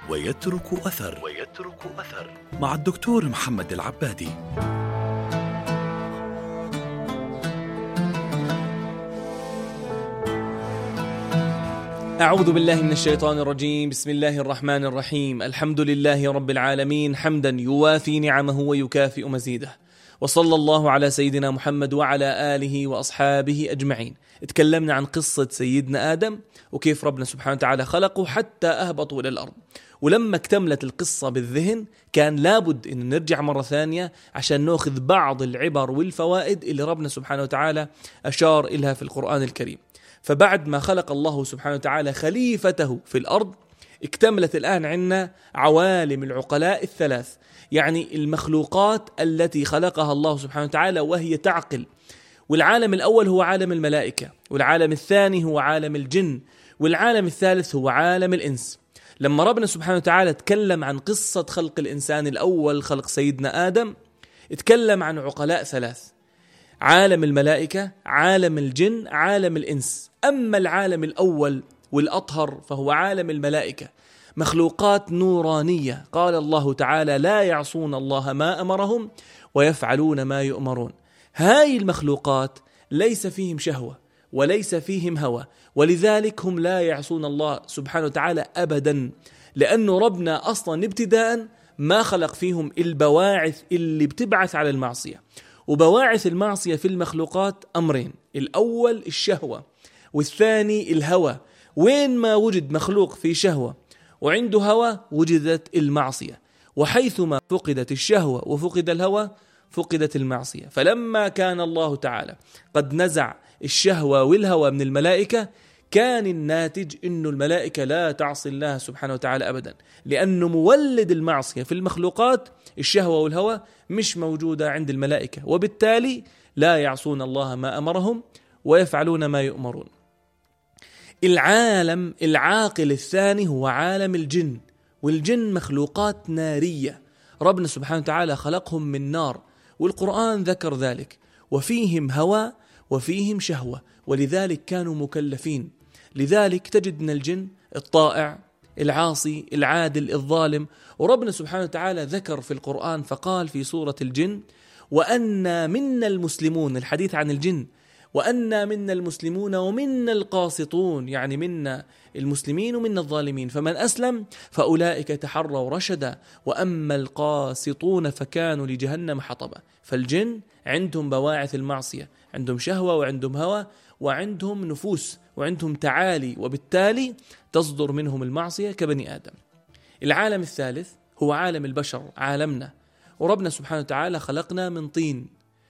ويترك أثر ويترك أثر مع الدكتور محمد العبادي أعوذ بالله من الشيطان الرجيم بسم الله الرحمن الرحيم الحمد لله رب العالمين حمدا يوافي نعمه ويكافئ مزيده وصلى الله على سيدنا محمد وعلى آله وأصحابه أجمعين تكلمنا عن قصة سيدنا آدم وكيف ربنا سبحانه وتعالى خلقه حتى أهبطوا إلى الأرض ولما اكتملت القصة بالذهن كان لابد أن نرجع مرة ثانية عشان نأخذ بعض العبر والفوائد اللي ربنا سبحانه وتعالى أشار إلها في القرآن الكريم فبعد ما خلق الله سبحانه وتعالى خليفته في الأرض اكتملت الآن عندنا عوالم العقلاء الثلاث يعني المخلوقات التي خلقها الله سبحانه وتعالى وهي تعقل والعالم الأول هو عالم الملائكة والعالم الثاني هو عالم الجن والعالم الثالث هو عالم الإنس لما ربنا سبحانه وتعالى تكلم عن قصة خلق الإنسان الأول خلق سيدنا آدم اتكلم عن عقلاء ثلاث عالم الملائكة عالم الجن عالم الإنس أما العالم الأول والأطهر فهو عالم الملائكة مخلوقات نورانية قال الله تعالى لا يعصون الله ما أمرهم ويفعلون ما يؤمرون هاي المخلوقات ليس فيهم شهوة وليس فيهم هوى ولذلك هم لا يعصون الله سبحانه وتعالى أبدا لأنه ربنا أصلا ابتداء ما خلق فيهم البواعث اللي بتبعث على المعصية وبواعث المعصية في المخلوقات أمرين الأول الشهوة والثاني الهوى وين ما وجد مخلوق في شهوة وعنده هوى وجدت المعصية وحيثما فقدت الشهوة وفقد الهوى فقدت المعصية فلما كان الله تعالى قد نزع الشهوة والهوى من الملائكة كان الناتج انه الملائكة لا تعصي الله سبحانه وتعالى ابدا لانه مولد المعصية في المخلوقات الشهوة والهوى مش موجودة عند الملائكة وبالتالي لا يعصون الله ما امرهم ويفعلون ما يؤمرون العالم العاقل الثاني هو عالم الجن والجن مخلوقات نارية ربنا سبحانه وتعالى خلقهم من نار والقرآن ذكر ذلك وفيهم هوى وفيهم شهوة ولذلك كانوا مكلفين لذلك تجد من الجن الطائع العاصي العادل الظالم وربنا سبحانه وتعالى ذكر في القرآن فقال في سورة الجن وأنا منا المسلمون الحديث عن الجن وأنا منا المسلمون ومنا القاسطون يعني منا المسلمين ومنا الظالمين فمن أسلم فأولئك تحروا رشدا وأما القاسطون فكانوا لجهنم حطبا فالجن عندهم بواعث المعصية عندهم شهوة وعندهم هوى وعندهم نفوس وعندهم تعالي وبالتالي تصدر منهم المعصية كبني آدم العالم الثالث هو عالم البشر عالمنا وربنا سبحانه وتعالى خلقنا من طين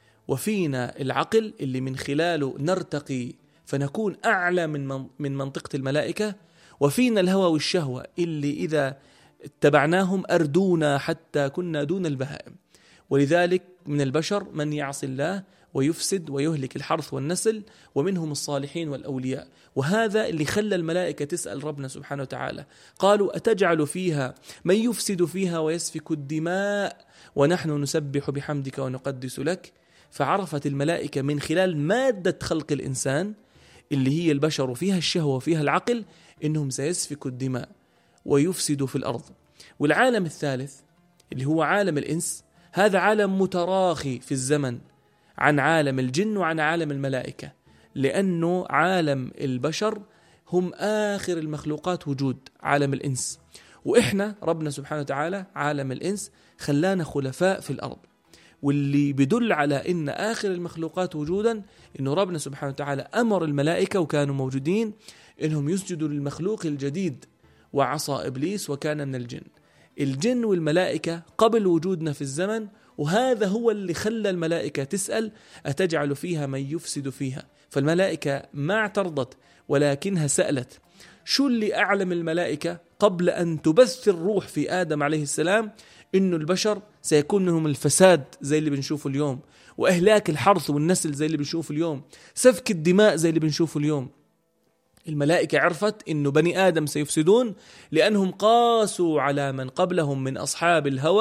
وفينا العقل اللي من خلاله نرتقي فنكون أعلى من من منطقة الملائكة وفينا الهوى والشهوة اللي إذا اتبعناهم أردونا حتى كنا دون البهائم ولذلك من البشر من يعصي الله ويفسد ويهلك الحرث والنسل ومنهم الصالحين والأولياء وهذا اللي خلى الملائكة تسأل ربنا سبحانه وتعالى قالوا أتجعل فيها من يفسد فيها ويسفك الدماء ونحن نسبح بحمدك ونقدس لك فعرفت الملائكة من خلال مادة خلق الإنسان اللي هي البشر وفيها الشهوة وفيها العقل إنهم سيسفكوا الدماء ويفسدوا في الأرض والعالم الثالث اللي هو عالم الإنس هذا عالم متراخي في الزمن عن عالم الجن وعن عالم الملائكة لأنه عالم البشر هم آخر المخلوقات وجود عالم الإنس وإحنا ربنا سبحانه وتعالى عالم الإنس خلانا خلفاء في الأرض واللي بدل على ان اخر المخلوقات وجودا انه ربنا سبحانه وتعالى امر الملائكه وكانوا موجودين انهم يسجدوا للمخلوق الجديد وعصى ابليس وكان من الجن. الجن والملائكه قبل وجودنا في الزمن وهذا هو اللي خلى الملائكه تسال اتجعل فيها من يفسد فيها؟ فالملائكه ما اعترضت ولكنها سالت شو اللي اعلم الملائكه قبل ان تبث الروح في ادم عليه السلام انه البشر سيكون منهم الفساد زي اللي بنشوفه اليوم واهلاك الحرث والنسل زي اللي بنشوفه اليوم سفك الدماء زي اللي بنشوفه اليوم الملائكة عرفت انه بني ادم سيفسدون لانهم قاسوا على من قبلهم من اصحاب الهوى